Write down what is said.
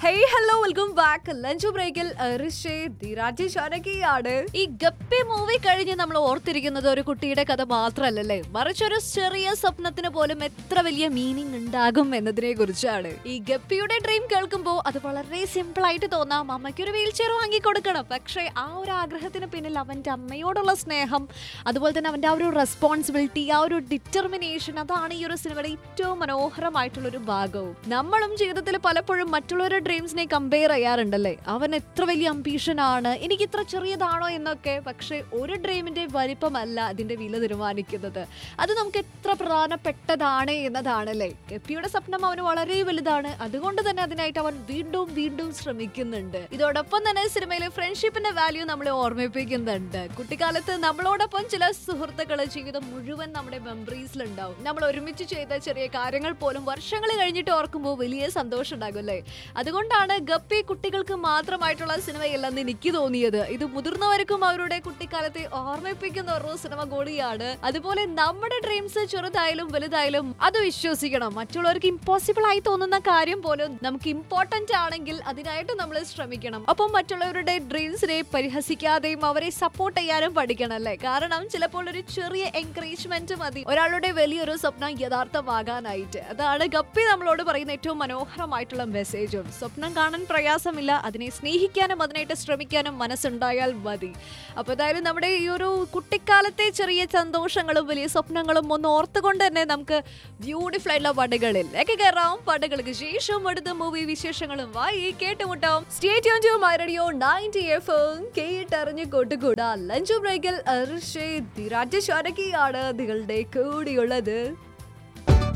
hey hello welcome back lunch ബ്രേക്കിൽ ആണ് ഈ ഗപ്പി മൂവി കഴിഞ്ഞ് നമ്മൾ ഓർത്തിരിക്കുന്നത് ഒരു കുട്ടിയുടെ കഥ മാത്രമല്ലല്ലേ മറിച്ച് ഒരു ചെറിയ സ്വപ്നത്തിന് പോലും എത്ര വലിയ മീനിങ് ഉണ്ടാകും എന്നതിനെ കുറിച്ചാണ് ഈ ഗപ്പിയുടെ ഡ്രീം കേൾക്കുമ്പോൾ അത് വളരെ സിമ്പിൾ ആയിട്ട് തോന്നാം അമ്മയ്ക്ക് ഒരു വീൽ ചെയർ വാങ്ങി കൊടുക്കണം പക്ഷേ ആ ഒരു ആഗ്രഹത്തിന് പിന്നിൽ അവന്റെ അമ്മയോടുള്ള സ്നേഹം അതുപോലെ തന്നെ അവന്റെ ആ ഒരു റെസ്പോൺസിബിലിറ്റി ആ ഒരു ഡിറ്റർമിനേഷൻ അതാണ് ഈ ഒരു സിനിമയുടെ ഏറ്റവും മനോഹരമായിട്ടുള്ള ഒരു ഭാഗവും നമ്മളും ജീവിതത്തിൽ പലപ്പോഴും മറ്റുള്ളവരുടെ ഡ്രീംസിനെ കമ്പയർ ചെയ്യാറുണ്ടല്ലേ അവൻ എത്ര വലിയ അംബീഷൻ ആണ് എനിക്ക് ഇത്ര ചെറിയതാണോ എന്നൊക്കെ പക്ഷേ ഒരു ഡ്രീമിന്റെ വലിപ്പമല്ല അതിന്റെ വില തീരുമാനിക്കുന്നത് അത് നമുക്ക് എത്ര പ്രധാനപ്പെട്ടതാണ് എന്നതാണല്ലേ ഗപ്പിയുടെ സ്വപ്നം അവന് വളരെ വലുതാണ് അതുകൊണ്ട് തന്നെ അതിനായിട്ട് അവൻ വീണ്ടും വീണ്ടും ശ്രമിക്കുന്നുണ്ട് ഇതോടൊപ്പം തന്നെ സിനിമയിലെ ഫ്രണ്ട്ഷിപ്പിന്റെ വാല്യൂ നമ്മളെ ഓർമ്മിപ്പിക്കുന്നുണ്ട് കുട്ടിക്കാലത്ത് നമ്മളോടൊപ്പം ചില സുഹൃത്തുക്കളെ ജീവിതം മുഴുവൻ നമ്മുടെ മെമ്മറീസിലുണ്ടാവും നമ്മൾ ഒരുമിച്ച് ചെയ്ത ചെറിയ കാര്യങ്ങൾ പോലും വർഷങ്ങൾ കഴിഞ്ഞിട്ട് ഓർക്കുമ്പോൾ വലിയ സന്തോഷം ഉണ്ടാകും അല്ലേ അതുകൊണ്ടാണ് ഗപ്പി കുട്ടികൾക്ക് മാത്രമായിട്ടുള്ള സിനിമയല്ലെന്ന് എനിക്ക് തോന്നിയത് ഇത് മുതിർന്നവർക്കും അവരുടെ കുട്ടിക്കാലത്തെ ഓർമ്മിപ്പിക്കുന്ന ഒരു സിനിമ കൂടിയാണ് അതുപോലെ നമ്മുടെ ഡ്രീംസ് ചെറുതായാലും വലുതായാലും അത് വിശ്വസിക്കണം മറ്റുള്ളവർക്ക് ഇമ്പോസിബിൾ ആയി തോന്നുന്ന കാര്യം പോലും നമുക്ക് ഇമ്പോർട്ടന്റ് ആണെങ്കിൽ അതിനായിട്ട് നമ്മൾ ശ്രമിക്കണം അപ്പം മറ്റുള്ളവരുടെ ഡ്രീംസിനെ പരിഹസിക്കാതെയും അവരെ സപ്പോർട്ട് ചെയ്യാനും പഠിക്കണം അല്ലേ കാരണം ചിലപ്പോൾ ഒരു ചെറിയ എൻകറേജ്മെന്റ് മതി ഒരാളുടെ വലിയൊരു സ്വപ്നം യഥാർത്ഥമാകാനായിട്ട് അതാണ് ഗപ്പി നമ്മളോട് പറയുന്ന ഏറ്റവും മനോഹരമായിട്ടുള്ള മെസ്സേജും സ്വപ്നം കാണാൻ പ്രയാസമില്ല അതിനെ സ്നേഹിക്കാനും അതിനായിട്ട് ശ്രമിക്കാനും മനസ്സുണ്ടായാൽ മതി അപ്പോൾ എന്തായാലും നമ്മുടെ ഈ ഒരു കുട്ടിക്കാലത്തെ ചെറിയ സന്തോഷങ്ങളും വലിയ സ്വപ്നങ്ങളും ഒന്ന് ഓർത്തുകൊണ്ട് തന്നെ നമുക്ക് ബ്യൂട്ടിഫുൾ ആയിട്ടുള്ള പടകളിലേക്ക് കയറാം പടകൾക്ക് ശേഷം അടുത്ത മൂവി വിശേഷങ്ങളും വായി കേട്ടുമുട്ടാം state to my radio ninety F കേട്ടറിഞ്ഞ് കൊട്ടുകൂടാ ലഞ്ച് ബ്രേക്കിൽ രാജേഷ് അരക്കിയാണ് നിങ്ങളുടെ കൂടിയുള്ളത്